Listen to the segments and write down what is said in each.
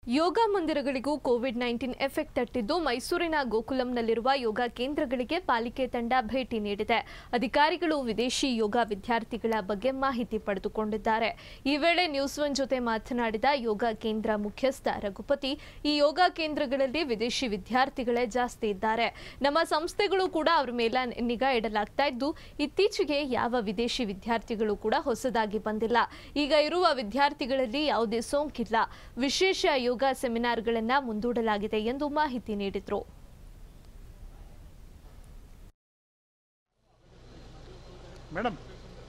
ಯೋಗ ಮಂದಿರಗಳಿಗೂ COVID nineteen effect ತಟ್ಟಿದ್ದು ಮೈಸೂರಿನ ಗೋಕುಲಂನಲ್ಲಿರುವ ಯೋಗ ಕೇಂದ್ರಗಳಿಗೆ ಪಾಲಿಕೆ ತಂಡ ಭೇಟಿ ನೀಡಿದೆ ಅಧಿಕಾರಿಗಳು ವಿದೇಶಿ ಯೋಗ ವಿದ್ಯಾರ್ಥಿಗಳ ಬಗ್ಗೆ ಮಾಹಿತಿ ಪಡೆದುಕೊಂಡಿದ್ದಾರೆ ಈ ವೇಳೆ ನ್ಯೂಸ್ ಒನ್ ಜೊತೆ ಮಾತನಾಡಿದ ಯೋಗ ಕೇಂದ್ರ ಮುಖ್ಯಸ್ಥ ರಘುಪತಿ ಈ ಯೋಗ ಕೇಂದ್ರಗಳಲ್ಲಿ ವಿದೇಶಿ ವಿದ್ಯಾರ್ಥಿಗಳೇ ಜಾಸ್ತಿ ಇದ್ದಾರೆ ನಮ್ಮ ಸಂಸ್ಥೆಗಳು ಕೂಡ ಅವರ ಮೇಲೆ ನಿಗಾ ಇಡಲಾಗ್ತಾ ಇದ್ದು ಇತ್ತೀಚೆಗೆ ಯಾವ ವಿದೇಶಿ ವಿದ್ಯಾರ್ಥಿಗಳು ಕೂಡ ಹೊಸದಾಗಿ ಬಂದಿಲ್ಲ ಈಗ ಇರುವ ವಿದ್ಯಾರ್ಥಿಗಳಲ್ಲಿ ಯಾವುದೇ ಸೋಂಕಿಲ್ಲ ವಿಶೇಷ ಯೋಗ ಸೆಮಿನಾರ್ಗಳನ್ನ ಮುಂದೂಡಲಾಗಿದೆ ಎಂದು ಮಾಹಿತಿ ನೀಡಿದರು ಮೇಡಮ್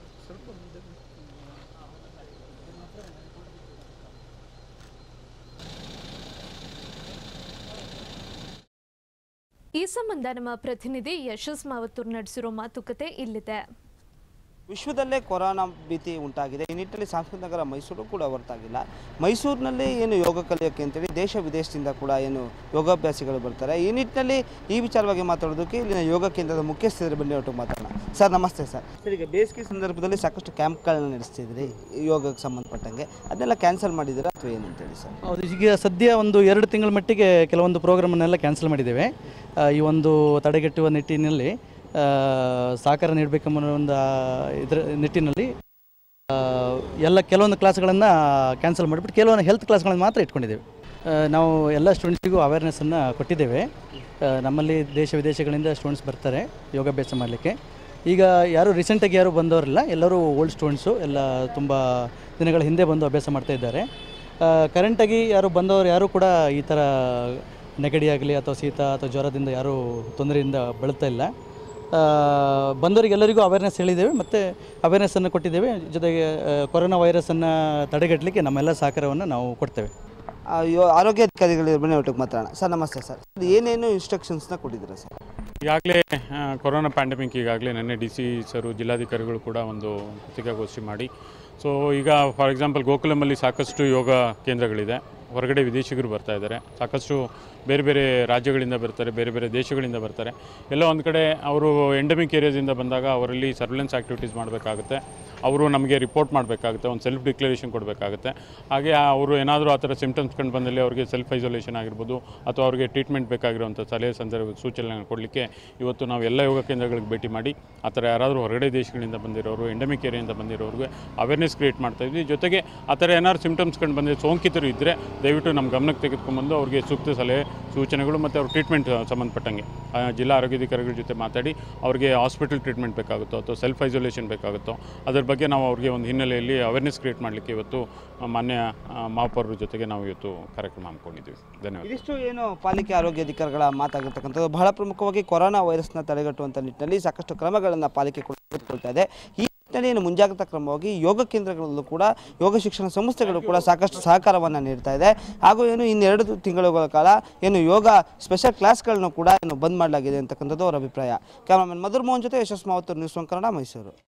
ಈ ಸಂಬಂಧ ನಮ್ಮ ಪ್ರತಿನಿಧಿ ಯಶಸ್ ಮಾವತ್ತೂರ್ ನಡೆಸಿರೋ ಮಾತುಕತೆ ಇಲ್ಲಿದೆ ವಿಶ್ವದಲ್ಲೇ ಕೊರೋನಾ ಭೀತಿ ಉಂಟಾಗಿದೆ ಈ ನಿಟ್ಟಿನಲ್ಲಿ ಸಾಂಸ್ಕೃತಿಕ ನಗರ ಮೈಸೂರು ಕೂಡ ಹೊರತಾಗಿಲ್ಲ ಮೈಸೂರಿನಲ್ಲಿ ಏನು ಯೋಗ ಕಲಿಯೋಕ್ಕೆ ಅಂತೇಳಿ ದೇಶ ವಿದೇಶದಿಂದ ಕೂಡ ಏನು ಯೋಗಾಭ್ಯಾಸಿಗಳು ಬರ್ತಾರೆ ಈ ನಿಟ್ಟಿನಲ್ಲಿ ಈ ವಿಚಾರವಾಗಿ ಮಾತಾಡೋದಕ್ಕೆ ಇಲ್ಲಿನ ಯೋಗ ಕೇಂದ್ರದ ಮುಖ್ಯಸ್ಥರ ಬನ್ನಿ ಒಟ್ಟು ಮಾತಾಡೋಣ ಸರ್ ನಮಸ್ತೆ ಸರ್ ಸರ್ ಈಗ ಬೇಸಿಗೆ ಸಂದರ್ಭದಲ್ಲಿ ಸಾಕಷ್ಟು ಕ್ಯಾಂಪ್ಗಳನ್ನ ನಡೆಸ್ತಿದ್ರಿ ಯೋಗಕ್ಕೆ ಸಂಬಂಧಪಟ್ಟಂಗೆ ಅದನ್ನೆಲ್ಲ ಕ್ಯಾನ್ಸಲ್ ಮಾಡಿದ್ದೀರಾ ಅಥವಾ ಏನಂತೇಳಿ ಸರ್ ಹೌದು ಈಗ ಸದ್ಯ ಒಂದು ಎರಡು ತಿಂಗಳ ಮಟ್ಟಿಗೆ ಕೆಲವೊಂದು ಪ್ರೋಗ್ರಾಮನ್ನೆಲ್ಲ ಕ್ಯಾನ್ಸಲ್ ಮಾಡಿದ್ದೇವೆ ಆ, ಈ ಒಂದು ತಡೆಗಟ್ಟುವ ನಿಟ್ಟಿನಲ್ಲಿ ಆ, ಸಹಕಾರ ನೀಡಬೇಕೆಂಬ ಒಂದು ಆ, ಇದರ ನಿಟ್ಟಿನಲ್ಲಿ ಆ, ಎಲ್ಲ ಕೆಲವೊಂದು ಕ್ಲಾಸ್ಗಳನ್ನು ಕ್ಯಾನ್ಸಲ್ ಮಾಡಿಬಿಟ್ಟು ಕೆಲವೊಂದು ಹೆಲ್ತ್ ಕ್ಲಾಸ್ಗಳನ್ನು ಮಾತ್ರ ಇಟ್ಕೊಂಡಿದ್ದೇವೆ ಆ, ನಾವು ಎಲ್ಲ ಸ್ಟೂಡೆಂಟ್ಸಿಗೂ ಅವೇರ್ನೆಸ್ಸನ್ನು ಕೊಟ್ಟಿದ್ದೇವೆ ಆ, ನಮ್ಮಲ್ಲಿ ದೇಶ ವಿದೇಶಗಳಿಂದ ಸ್ಟೂಡೆಂಟ್ಸ್ ಬರ್ತಾರೆ ಯೋಗಾಭ್ಯಾಸ ಮಾಡಲಿಕ್ಕೆ ಈಗ ಯಾರು ರೀಸೆಂಟಾಗಿ ಯಾರು ಬಂದವರಿಲ್ಲ ಎಲ್ಲರೂ ಓಲ್ಡ್ ಸ್ಟೂಡೆಂಟ್ಸು ಎಲ್ಲ ತುಂಬ ದಿನಗಳ ಹಿಂದೆ ಬಂದು ಅಭ್ಯಾಸ ಮಾಡ್ತಾ ಇದ್ದಾರೆ ಕರೆಂಟಾಗಿ ಯಾರು ಬಂದವರು ಯಾರೂ ಕೂಡ ಈ ಥರ ನೆಗಡಿ ಆಗಲಿ ಅಥವಾ ಶೀತ ಅಥವಾ ಜ್ವರದಿಂದ ಯಾರೂ ತೊಂದರೆಯಿಂದ ಬಳಲ್ತಾ ಇಲ್ಲ ಆ, ಬಂದವರಿಗೆಲ್ಲರಿಗೂ ಅವೇರ್ನೆಸ್ ಹೇಳಿದ್ದೇವೆ ಮತ್ತು ಅವೇರ್ನೆಸ್ಸನ್ನು ಕೊಟ್ಟಿದ್ದೇವೆ ಜೊತೆಗೆ ಆ, ಕೊರೋನಾ ವೈರಸ್ಸನ್ನು ತಡೆಗಟ್ಟಲಿಕ್ಕೆ ನಮ್ಮೆಲ್ಲ ಸಹಕಾರವನ್ನು ನಾವು ಕೊಡ್ತೇವೆ ಆ, ಯೋ ಆರೋಗ್ಯ ಅಧಿಕಾರಿಗಳ ಬನ್ನಿ ಒಟ್ಟಿಗೆ ಮಾತಾಡೋಣ ಸರ್ ನಮಸ್ತೆ ಸರ್ ಏನೇನು ಇನ್ಸ್ಟ್ರಕ್ಷನ್ಸ್ನ ಕೊಟ್ಟಿದ್ದೀರಾ ಸರ್ ಈಗಾಗಲೇ ಕೊರೋನಾ ಪ್ಯಾಂಡಮಿಕ್ ಈಗಾಗಲೇ ನೆನ್ನೆ ಡಿ ಸಿ ಸರು ಜಿಲ್ಲಾಧಿಕಾರಿಗಳು ಕೂಡ ಒಂದು ಪತ್ರಿಕಾಗೋಷ್ಠಿ ಮಾಡಿ ಸೊ ಈಗ ಫಾರ್ ಎಕ್ಸಾಂಪಲ್ ಗೋಕುಲಮಲ್ಲಿ ಸಾಕಷ್ಟು ಯೋಗ ಕೇಂದ್ರಗಳಿದೆ ಹೊರಗಡೆ ವಿದೇಶಿಗರು ಬರ್ತಾ ಇದ್ದಾರೆ ಸಾಕಷ್ಟು ಬೇರೆ ಬೇರೆ ರಾಜ್ಯಗಳಿಂದ ಬರ್ತಾರೆ ಬೇರೆ ಬೇರೆ ದೇಶಗಳಿಂದ ಬರ್ತಾರೆ ಎಲ್ಲ ಒಂದು ಕಡೆ ಅವರು ಎಂಡಮಿಕ್ ಏರಿಯಾದಿಂದ ಬಂದಾಗ ಅವರಲ್ಲಿ ಸರ್ವೆಲೆನ್ಸ್ ಆ್ಯಕ್ಟಿವಿಟೀಸ್ ಮಾಡಬೇಕಾಗುತ್ತೆ ಅವರು ನಮಗೆ ರಿಪೋರ್ಟ್ ಮಾಡಬೇಕಾಗುತ್ತೆ ಒಂದು ಸೆಲ್ಫ್ ಡಿಕ್ಲರೇಷನ್ ಕೊಡಬೇಕಾಗುತ್ತೆ ಹಾಗೆ ಅವರು ಏನಾದರೂ ಆ ಥರ ಸಿಮ್ಟಮ್ಸ್ ಕಂಡು ಬಂದಲ್ಲಿ ಅವರಿಗೆ ಸೆಲ್ಫ್ ಐಸೋಲೇಷನ್ ಆಗಿರ್ಬೋದು ಅಥವಾ ಅವರಿಗೆ ಟ್ರೀಟ್ಮೆಂಟ್ ಬೇಕಾಗಿರುವಂಥ ಸಲಹೆ ಸಂದರ್ಭ ಸೂಚನೆ ಕೊಡಲಿಕ್ಕೆ ಇವತ್ತು ನಾವು ಎಲ್ಲ ಯೋಗ ಕೇಂದ್ರಗಳಿಗೆ ಭೇಟಿ ಮಾಡಿ ಆ ಥರ ಯಾರಾದರೂ ಹೊರಗಡೆ ದೇಶಗಳಿಂದ ಬಂದಿರೋರು ಎಂಡಮಿಕ್ ಏರಿಯಿಂದ ಬಂದಿರೋರಿಗೆ ಅವೇರ್ನೆಸ್ ಕ್ರಿಯೇಟ್ ಮಾಡ್ತಾ ಇದ್ವಿ ಜೊತೆಗೆ ಆ ಥರ ಏನಾದ್ರು ಸಿಮ್ಟಮ್ಸ್ ಕಂಡು ಬಂದರೆ ಸೋಂಕಿತರು ಇದ್ದರೆ ದಯವಿಟ್ಟು ನಮ್ಮ ಗಮನಕ್ಕೆ ತೆಗೆದುಕೊಂಡ್ಬಂದು ಅವರಿಗೆ ಸೂಕ್ತ ಸಲಹೆ ಸೂಚನೆಗಳು ಮತ್ತು ಅವ್ರ ಟ್ರೀಟ್ಮೆಂಟ್ ಸಂಬಂಧಪಟ್ಟಂಗೆ ಆ, ಜಿಲ್ಲಾ ಆರೋಗ್ಯಾಧಿಕಾರಿಗಳ ಜೊತೆ ಮಾತಾಡಿ ಅವ್ರಿಗೆ ಹಾಸ್ಪಿಟಲ್ ಟ್ರೀಟ್ಮೆಂಟ್ ಬೇಕಾಗುತ್ತೋ ಅಥವಾ ಸೆಲ್ಫ್ ಐಸೋಲೇಷನ್ ಬೇಕಾಗುತ್ತೋ ಅದ್ರ ಬಗ್ಗೆ ನಾವು ಅವ್ರಿಗೆ ಒಂದು ಹಿನ್ನೆಲೆಯಲ್ಲಿ ಅವೇರ್ನೆಸ್ ಕ್ರಿಯೇಟ್ ಮಾಡಲಿಕ್ಕೆ ಇವತ್ತು ಆ, ಮಾನ್ಯ ಆ, ಮಹಾಪೌರರ ಜೊತೆಗೆ ನಾವು ಇವತ್ತು ಕಾರ್ಯಕ್ರಮ ಹಮ್ಮಿಕೊಂಡಿದ್ದೀವಿ ಧನ್ಯವಾದ ಇದಿಷ್ಟು ಏನು ಪಾಲಿಕೆ ಆರೋಗ್ಯ ಅಧಿಕಾರಿಗಳ ಮಾತಾಗಿರ್ತಕ್ಕಂಥದ್ದು ಬಹಳ ಪ್ರಮುಖವಾಗಿ ಕೊರೋನಾ ವೈರಸ್ನ ತಡೆಗಟ್ಟುವಂಥ ನಿಟ್ಟಿನಲ್ಲಿ ಸಾಕಷ್ಟು ಕ್ರಮಗಳನ್ನು ಪಾಲಿಕೆ ಕೂಡ ತೆಗೆದುಕೊಳ್ತಾ ಇದೆ ಈ ನಿಟ್ಟಿನಲ್ಲಿ ಏನು ಮುಂಜಾಗ್ರತಾ ಕ್ರಮವಾಗಿ ಯೋಗ ಕೇಂದ್ರಗಳಲ್ಲೂ ಕೂಡ ಯೋಗ ಶಿಕ್ಷಣ ಸಂಸ್ಥೆಗಳು ಕೂಡ ಸಾಕಷ್ಟು ಸಹಕಾರವನ್ನು ನೀಡ್ತಾ ಇದೆ ಹಾಗೂ ಏನು ಇನ್ನೆರಡು ತಿಂಗಳುಗಳ ಕಾಲ ಏನು ಯೋಗ ಸ್ಪೆಷಲ್ ಕ್ಲಾಸ್ಗಳನ್ನು ಕೂಡ ಏನು ಬಂದ್ ಮಾಡಲಾಗಿದೆ ಅಂತಕ್ಕಂಥದ್ದು ಅವರ ಅಭಿಪ್ರಾಯ ಕ್ಯಾಮರಾಮನ್ ಮಧುರ್ ಮೋಹನ್ ಜೊತೆ ಯಶಸ್ ಮಾವತ್ತೂರು ನ್ಯೂಸ್ ಒನ್ ಕನ್ನಡ ಮೈಸೂರು